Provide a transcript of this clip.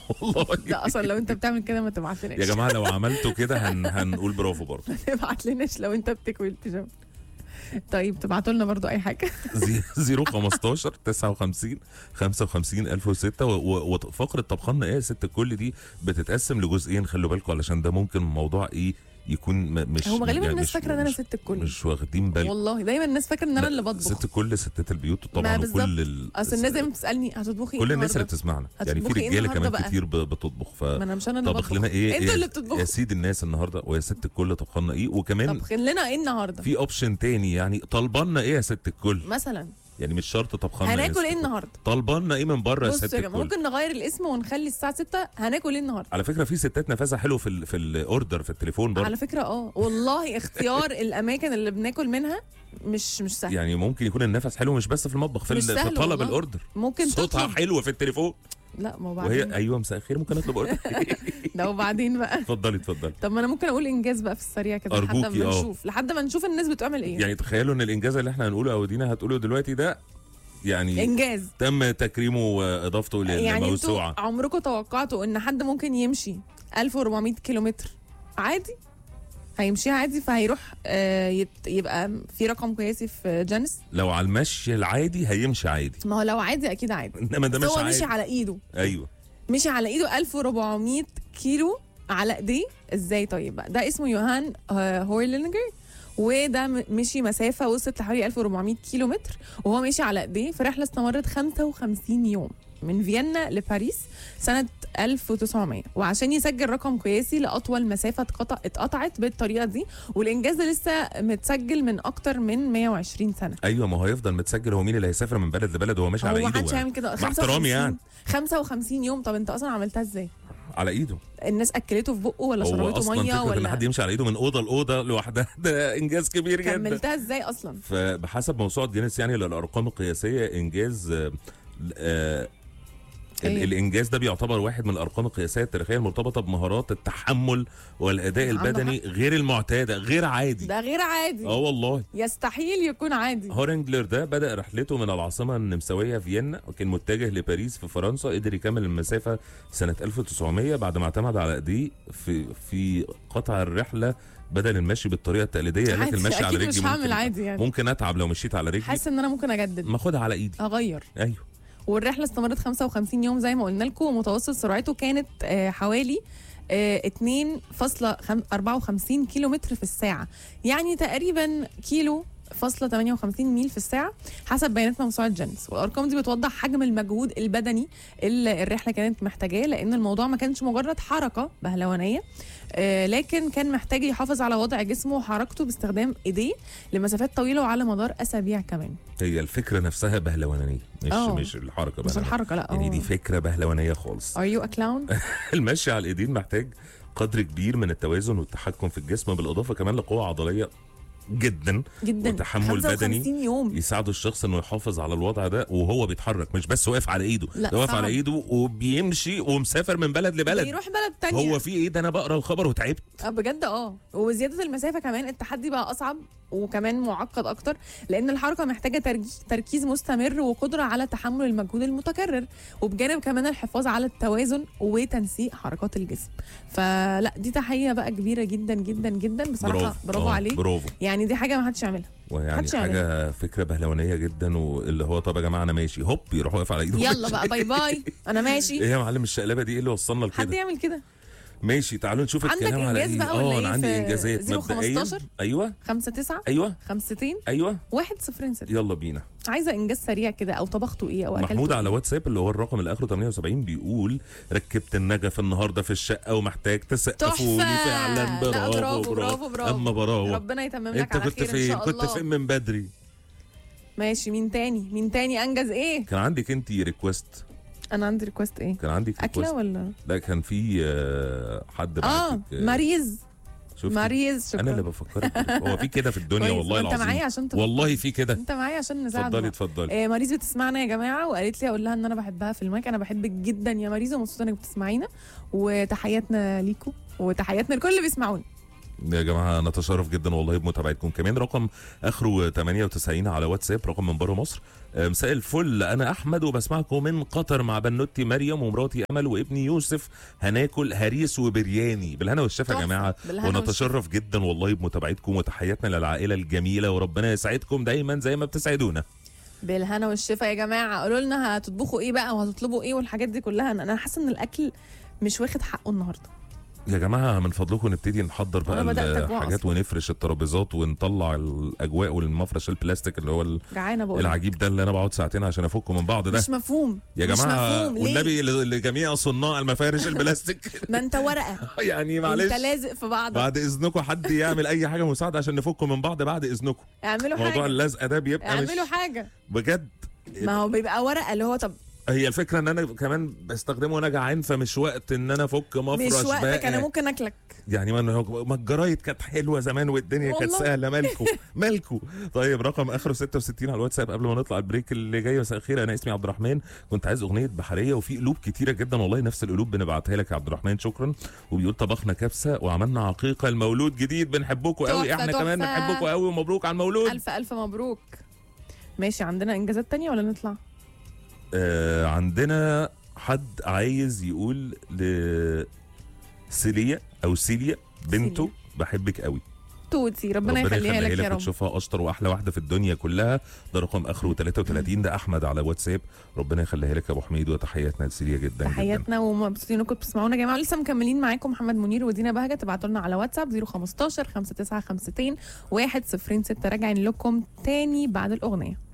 والله لا اصلا لو انت بتعمل كده ما تبعتلناش يا جماعه لو عملتوا كده هن... هنقول برافو برضه ما تبعتلناش لو انت بتكوي البيجامه طيب تبعتوا لنا برضو اي حاجه زي- 015 59 55 1006 و- و- وفقره طبخنا ايه يا ست الكل دي بتتقسم لجزئين خلوا بالكم علشان ده ممكن موضوع ايه يكون م- مش هو غالبا يعني الناس مش- فاكره ان انا مش- ست الكل مش واخدين بالكم والله دايما الناس فاكره ان انا اللي بطبخ ست كل ستات البيوت ما طبعا بالظبط. وكل ال... اصل الناس دايما بتسالني هتطبخي ايه كل الناس اللي النهاردة؟ بتسمعنا يعني في هتطبخي إيه رجاله النهاردة كمان بقى؟ كتير ب- بتطبخ ف ما انا مش انا اللي طبخ بطبخ لنا ايه انتوا إيه- اللي يا بتطبخوا سيد الناس النهارده ويا ست الكل طبخنا ايه وكمان طبخين لنا ايه النهارده في اوبشن تاني يعني طلبنا ايه يا ست الكل مثلا يعني مش شرط طبخنا يا هناكل ست ايه الكل. النهارده طلبنا ايه من بره يا بصوا ست يا جماعه الكل ممكن نغير الاسم ونخلي الساعه 6 هناكل ايه النهارده على فكره في ستات نفسها حلو في ال في الاوردر في التليفون برضه على فكره اه والله اختيار الاماكن اللي بناكل منها مش مش سهل يعني ممكن يكون النفس حلو مش بس في المطبخ في, مش ال- في سهل طلب والله. الاوردر ممكن صوتها تطلب حلو في التليفون لا ما هو وهي بعدين ايوه مساء الخير ممكن اطلب اوردر ده وبعدين بقى اتفضلي اتفضلي طب ما انا ممكن اقول انجاز بقى في السريع كده لحد أرجوكي، ما آه. نشوف لحد ما نشوف الناس بتعمل ايه يعني تخيلوا ان الانجاز اللي احنا هنقوله او دينا هتقوله دلوقتي ده يعني انجاز تم تكريمه واضافته يعني انتوا للموسوعه عمركم توقعتوا ان حد ممكن يمشي 1400 كيلومتر عادي هيمشيها عادي فهيروح آه، يت- يبقى في رقم قياسي في جانس لو على المشي العادي هيمشي عادي ما هو لو عادي اكيد عادي انما ده بس مش هو عادي مشي على ايده ايوه مشي على ايده 1400 كيلو على ايديه ازاي طيب بقى ده اسمه يوهان آه، هورلينجر وده م- مشي مسافه وصلت لحوالي 1400 كيلو متر وهو مشي على ايديه في رحله استمرت 55 يوم من فيينا لباريس سنة 1900 وعشان يسجل رقم قياسي لأطول مسافة اتقطع اتقطعت بالطريقة دي والإنجاز ده لسه متسجل من أكتر من 120 سنة ايوه ما هو هيفضل متسجل هو مين اللي هيسافر من بلد لبلد وهو ماشي على هو ما ايده حدش يعني. هيعمل كده مع احترامي يعني 55 يوم طب أنت أصلا عملتها إزاي؟ على ايده الناس اكلته في بقه ولا هو شربته اصلا ميه فكره ان ولا حد يمشي على ايده من اوضه لاوضه لوحدها ده انجاز كبير جدا كملتها ازاي اصلا فبحسب موسوعه جينيس يعني للارقام القياسيه انجاز آه، آه، ال- إيه؟ الانجاز ده بيعتبر واحد من الارقام القياسيه التاريخيه المرتبطه بمهارات التحمل والاداء عنده البدني غير المعتاده غير عادي ده غير عادي اه والله يستحيل يكون عادي هورنجلر ده بدا رحلته من العاصمه النمساويه فيينا وكان متجه لباريس في فرنسا قدر يكمل المسافه سنه 1900 بعد ما اعتمد على ايديه في في قطع الرحله بدل المشي بالطريقه التقليديه قال لك عادي المشي على اكيد رجلي مش هعمل ممكن عادي يعني ممكن اتعب لو مشيت على رجلي حاسه ان انا ممكن اجدد ما اخدها على ايدي اغير ايوه والرحله استمرت 55 يوم زي ما قلنا لكم ومتوسط سرعته كانت آه، حوالي آه، 2.54 كيلو متر في الساعه يعني تقريبا كيلو فاصلة 58 ميل في الساعة حسب بيانات موسوعة جنس والأرقام دي بتوضح حجم المجهود البدني اللي الرحلة كانت محتاجاه لأن الموضوع ما كانش مجرد حركة بهلوانية آه، لكن كان محتاج يحافظ على وضع جسمه وحركته باستخدام ايديه لمسافات طويلة وعلى مدار أسابيع كمان هي الفكره نفسها بهلوانيه مش آه. مش الحركه مش بهلوانية. الحركة لا يعني دي آه. فكره بهلوانيه خالص Are you a clown؟ المشي على الايدين محتاج قدر كبير من التوازن والتحكم في الجسم بالاضافه كمان لقوه عضليه جدا جدا وتحمل بدني 55 يوم يساعدوا الشخص انه يحافظ على الوضع ده وهو بيتحرك مش بس واقف على ايده لا، ده واقف صعب. على ايده وبيمشي ومسافر من بلد لبلد بيروح بلد تانية هو في ايه ده انا بقرا الخبر وتعبت آه، بجد اه وزياده المسافه كمان التحدي بقى اصعب وكمان معقد اكتر لان الحركه محتاجه ترج- تركيز مستمر وقدره على تحمل المجهود المتكرر وبجانب كمان الحفاظ على التوازن وتنسيق حركات الجسم فلا دي تحيه بقى كبيره جدا جدا جدا بصراحه برافو آه، عليك برافو يعني دي حاجه ما حدش يعملها ويعني محدش يعمل. حاجه فكره بهلوانيه جدا واللي هو طب يا جماعه انا ماشي هوب يروح واقف على ايده يلا بقى باي باي انا ماشي ايه يا معلم الشقلبه دي ايه اللي وصلنا حد لكده يعمل كده ماشي تعالوا نشوف عندك الكلام على إنجاز ايه بقى ولا اه إيه انا عندي في انجازات 015 مبدئيا ايوه 5 9 ايوه 5 ايوه 1 0 6 يلا بينا عايزه انجاز سريع كده او طبختوا ايه او اكلتوا محمود إيه؟ على واتساب اللي هو الرقم اللي اخره 78 بيقول ركبت النجف النهارده في الشقه ومحتاج تسقفوا لي تحفة. فعلا لا، برافو برافو، برافو، برافو. اما برافو ربنا يتمم لك انت على كنت خير ان فين شاء كنت الله فين من بدري ماشي مين تاني مين تاني انجز ايه كان عندك انت ريكوست انا عندي ريكوست ايه كان عندك اكله ريكوست ولا لا كان في آه، حد اه بعتك آه، ماريز شفتي؟ ماريز شكرا انا اللي بفكرك بيه. هو في كده في الدنيا كويس، والله ما انت معايا العظيم عشان تفكر. والله في كده انت معايا عشان نساعد اتفضلي بعض. اتفضلي آه ماريز بتسمعنا يا جماعه وقالت لي اقول لها ان انا بحبها في المايك انا بحبك جدا يا ماريز ومبسوطه انك بتسمعينا وتحياتنا ليكم وتحياتنا لكل اللي بيسمعونا يا جماعه نتشرف جدا والله بمتابعتكم كمان رقم اخره 98 على واتساب رقم من بره مصر آه، مساء الفل انا احمد وبسمعكم من قطر مع بنوتي مريم ومراتي امل وابني يوسف هناكل هريس وبرياني بالهنا والشفا يا تحفة. جماعه بالهنا ونتشرف جدا والله بمتابعتكم وتحياتنا للعائله الجميله وربنا يسعدكم دايما زي ما بتسعدونا بالهنا والشفا يا جماعه قولوا لنا هتطبخوا ايه بقى وهتطلبوا ايه والحاجات دي كلها انا حاسه ان الاكل مش واخد حقه النهارده يا جماعه من فضلكم نبتدي نحضر بقى أنا بدأت أجوع الحاجات أصلاً. ونفرش الترابيزات ونطلع الاجواء والمفرش البلاستيك اللي هو جعانه بقول العجيب ده اللي انا بقعد ساعتين عشان افكه من بعض ده مش مفهوم يا مش جماعه مفهوم. ليه؟ والنبي ل- لجميع صناع المفارش البلاستيك ما انت ورقه يعني انت معلش لازق في بعضك بعد اذنكم حد يعمل اي حاجه مساعده عشان نفكه من بعض بعد اذنكم اعملوا موضوع حاجه اللزقه ده بيبقى مش اعملوا حاجه بجد ما هو بيبقى ورقه اللي هو طب هي الفكره ان انا كمان بستخدمه وانا جعان فمش وقت ان انا افك مفرش مش وقتك بقى. انا ممكن اكلك يعني ما ما الجرايد كانت حلوه زمان والدنيا كانت والله. سهله مالكو مالكو طيب رقم اخره 66 على الواتساب قبل ما نطلع البريك اللي جاي مساء الخير انا اسمي عبد الرحمن كنت عايز اغنيه بحريه وفي قلوب كتيره جدا والله نفس القلوب بنبعتها لك يا عبد الرحمن شكرا وبيقول طبخنا كبسه وعملنا عقيقه المولود جديد بنحبكم قوي تحفة، احنا كمان تحفة. بنحبكم قوي ومبروك على المولود الف الف مبروك ماشي عندنا انجازات تانية ولا نطلع آه عندنا حد عايز يقول لسيليا او سيليا بنته سيليا. بحبك قوي توتي ربنا, يخليها لك يا رب وتشوفها اشطر واحلى واحده في الدنيا كلها ده رقم اخره 33 ده احمد على واتساب ربنا يخليها لك يا ابو حميد وتحياتنا لسيليا جدا جدا تحياتنا ومبسوطين انكم بتسمعونا يا جماعه لسه مكملين معاكم محمد منير ودينا بهجه تبعتوا لنا على واتساب 015 5952 106 راجعين لكم تاني بعد الاغنيه